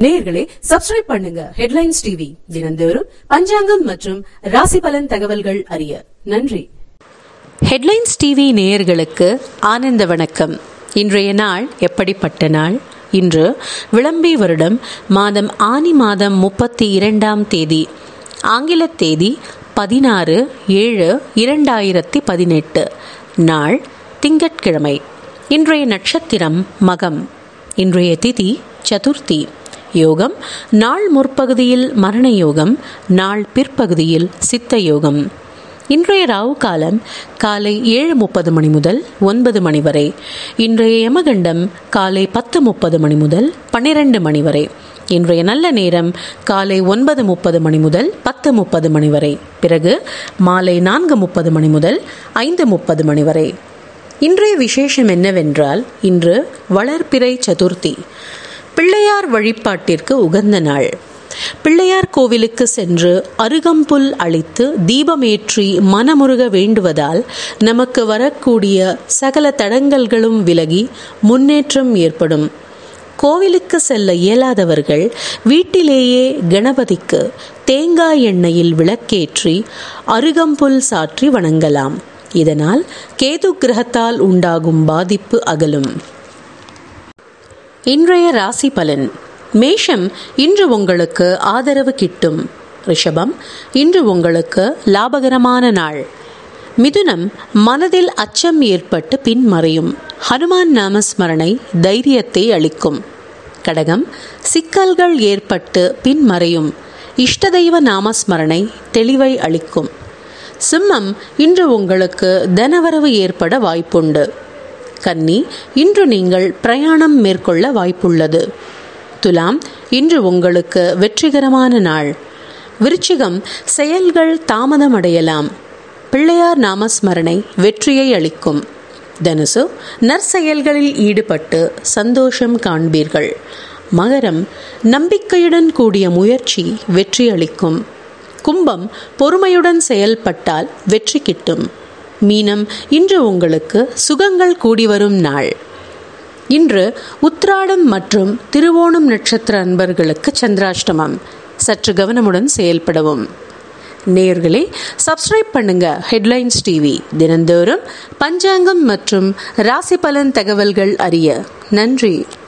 நேயர்களே சப்ஸ்கிரைப் பண்ணுங்க headlines TV தினந்தோறும் பஞ்சாங்கம் மற்றும் ராசி பலன் தகவல்கள் அறிய நன்றி ஹெட்லைன்ஸ் டிவி நேயர்களுக்கு ஆனந்த வணக்கம் இன்றைய நாள் எப்படிப்பட்ட நாள் இன்று விளம்பி வருடம் மாதம் ஆனி மாதம் முப்பத்தி இரண்டாம் தேதி ஆங்கில தேதி பதினாறு ஏழு இரண்டாயிரத்தி பதினெட்டு நாள் திங்கட்கிழமை இன்றைய நட்சத்திரம் மகம் இன்றைய திதி சதுர்த்தி யோகம் நாள் முற்பகுதியில் மரண யோகம் நாள் பிற்பகுதியில் சித்த யோகம் இன்றைய ராவு காலம் காலை ஏழு முப்பது மணி முதல் ஒன்பது மணி வரை இன்றைய யமகண்டம் காலை பத்து முப்பது மணி முதல் பன்னிரண்டு மணி வரை இன்றைய நல்ல நேரம் காலை ஒன்பது முப்பது மணி முதல் பத்து முப்பது மணி வரை பிறகு மாலை நான்கு முப்பது மணி முதல் ஐந்து முப்பது மணி வரை இன்றைய விசேஷம் என்னவென்றால் இன்று வளர்பிறை சதுர்த்தி பிள்ளையார் வழிபாட்டிற்கு உகந்த நாள் பிள்ளையார் கோவிலுக்கு சென்று அருகம்புல் அளித்து தீபமேற்றி மனமுருக வேண்டுவதால் நமக்கு வரக்கூடிய சகல தடங்கல்களும் விலகி முன்னேற்றம் ஏற்படும் கோவிலுக்கு செல்ல இயலாதவர்கள் வீட்டிலேயே கணபதிக்கு தேங்காய் எண்ணெயில் விளக்கேற்றி அருகம்புல் சாற்றி வணங்கலாம் இதனால் கேது கிரகத்தால் உண்டாகும் பாதிப்பு அகலும் இன்றைய ராசி பலன் மேஷம் இன்று உங்களுக்கு ஆதரவு கிட்டும் ரிஷபம் இன்று உங்களுக்கு லாபகரமான நாள் மிதுனம் மனதில் அச்சம் ஏற்பட்டு பின்மறையும் ஹனுமான் நாமஸ்மரணை தைரியத்தை அளிக்கும் கடகம் சிக்கல்கள் ஏற்பட்டு பின்மறையும் இஷ்ட தெய்வ நாமஸ்மரணை தெளிவை அளிக்கும் சிம்மம் இன்று உங்களுக்கு தனவரவு ஏற்பட வாய்ப்புண்டு கன்னி இன்று நீங்கள் பிரயாணம் மேற்கொள்ள வாய்ப்புள்ளது துலாம் இன்று உங்களுக்கு வெற்றிகரமான நாள் விருச்சிகம் செயல்கள் தாமதமடையலாம் பிள்ளையார் நாமஸ்மரணை வெற்றியை அளிக்கும் தனுசு நற்செயல்களில் ஈடுபட்டு சந்தோஷம் காண்பீர்கள் மகரம் நம்பிக்கையுடன் கூடிய முயற்சி வெற்றி அளிக்கும் கும்பம் பொறுமையுடன் செயல்பட்டால் வெற்றி கிட்டும் மீனம் இன்று உங்களுக்கு சுகங்கள் கூடி வரும் நாள் இன்று உத்ராடம் மற்றும் திருவோணம் நட்சத்திர அன்பர்களுக்கு சந்திராஷ்டமம் சற்று கவனமுடன் செயல்படவும் நேயர்களே சப்ஸ்கிரைப் பண்ணுங்க ஹெட்லைன்ஸ் டிவி தினந்தோறும் பஞ்சாங்கம் மற்றும் ராசி பலன் தகவல்கள் அறிய நன்றி